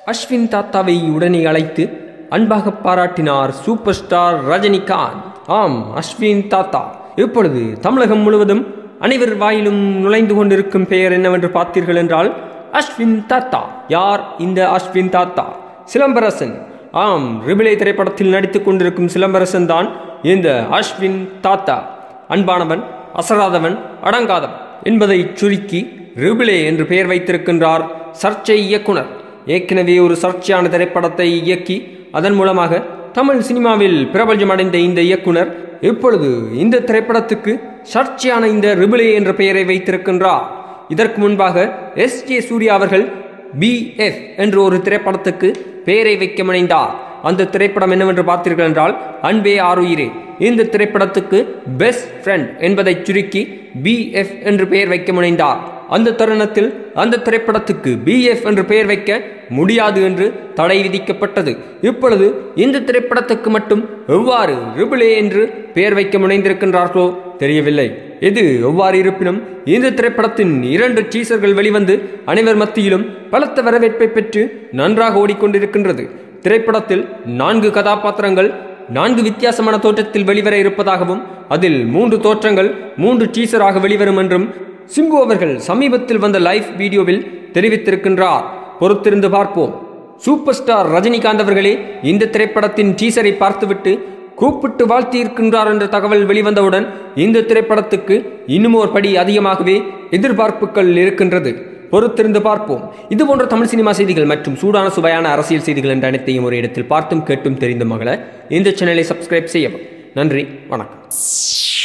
அஸ்வின் தாத்தாவை உடனே அழைத்து அன்பாக பாராட்டினார் சூப்பர் ஸ்டார் ரஜினிகாந்த் ஆம் அஸ்வின் தாத்தா இப்பொழுது தமிழகம் முழுவதும் அனைவர் வாயிலும் நுழைந்து கொண்டிருக்கும் பெயர் என்னவென்று பார்த்தீர்கள் என்றால் அஸ்வின் தாத்தா யார் இந்த அஸ்வின் தாத்தா சிலம்பரசன் ஆம் ரிபிலை திரைப்படத்தில் நடித்துக் கொண்டிருக்கும் சிலம்பரசன் தான் இந்த அஸ்வின் தாத்தா அன்பானவன் அசராதவன் அடங்காதவன் என்பதை சுருக்கி ரிபிலே என்று பெயர் வைத்திருக்கின்றார் சர்ச்சை இயக்குனர் ஏற்கனவே ஒரு சர்ச்சையான திரைப்படத்தை இயக்கி அதன் மூலமாக தமிழ் சினிமாவில் பிரபஞ்சம் அடைந்த இந்த இயக்குனர் இப்பொழுது இந்த திரைப்படத்துக்கு சர்ச்சையான இந்த ரிபிலே என்ற பெயரை வைத்திருக்கின்றார் இதற்கு முன்பாக எஸ் ஜே சூர்யா அவர்கள் பி எஃப் என்ற ஒரு திரைப்படத்துக்கு பெயரை வைக்க முனைந்தார் அந்த திரைப்படம் என்னவென்று பார்த்தீர்கள் என்றால் அன்பே ஆறுயிரே இந்த திரைப்படத்துக்கு பெஸ்ட் ஃப்ரெண்ட் என்பதை சுருக்கி பி எஃப் என்று பெயர் வைக்க முனைந்தார் அந்த தருணத்தில் அந்த திரைப்படத்துக்கு பிஎஃப் என்று பெயர் வைக்க முடியாது என்று தடை விதிக்கப்பட்டது இப்பொழுது இந்த திரைப்படத்துக்கு மட்டும் எவ்வாறு ரிபிளே என்று பெயர் வைக்க முனைந்திருக்கின்றார்களோ தெரியவில்லை எது எவ்வாறு இருப்பினும் இந்த திரைப்படத்தின் இரண்டு டீசர்கள் வெளிவந்து அனைவர் மத்தியிலும் பலத்த வரவேற்பை பெற்று நன்றாக ஓடிக்கொண்டிருக்கின்றது திரைப்படத்தில் நான்கு கதாபாத்திரங்கள் நான்கு வித்தியாசமான தோற்றத்தில் வெளிவர இருப்பதாகவும் அதில் மூன்று தோற்றங்கள் மூன்று டீசராக வெளிவரும் என்றும் சிம்பு அவர்கள் சமீபத்தில் வந்த லைவ் வீடியோவில் தெரிவித்திருக்கின்றார் பொறுத்திருந்து பார்ப்போம் சூப்பர் ஸ்டார் ரஜினிகாந்த் அவர்களே இந்த திரைப்படத்தின் டீசரை பார்த்துவிட்டு கூப்பிட்டு வாழ்த்தியிருக்கின்றார் என்ற தகவல் வெளிவந்தவுடன் இந்த திரைப்படத்துக்கு இன்னும் ஒரு படி அதிகமாகவே எதிர்பார்ப்புகள் இருக்கின்றது பொறுத்திருந்து பார்ப்போம் இது போன்ற தமிழ் சினிமா செய்திகள் மற்றும் சூடான சுவையான அரசியல் செய்திகள் என்ற அனைத்தையும் ஒரு இடத்தில் பார்த்தும் கேட்டும் தெரிந்த மகள இந்த சேனலை சப்ஸ்கிரைப் செய்யவும் நன்றி வணக்கம்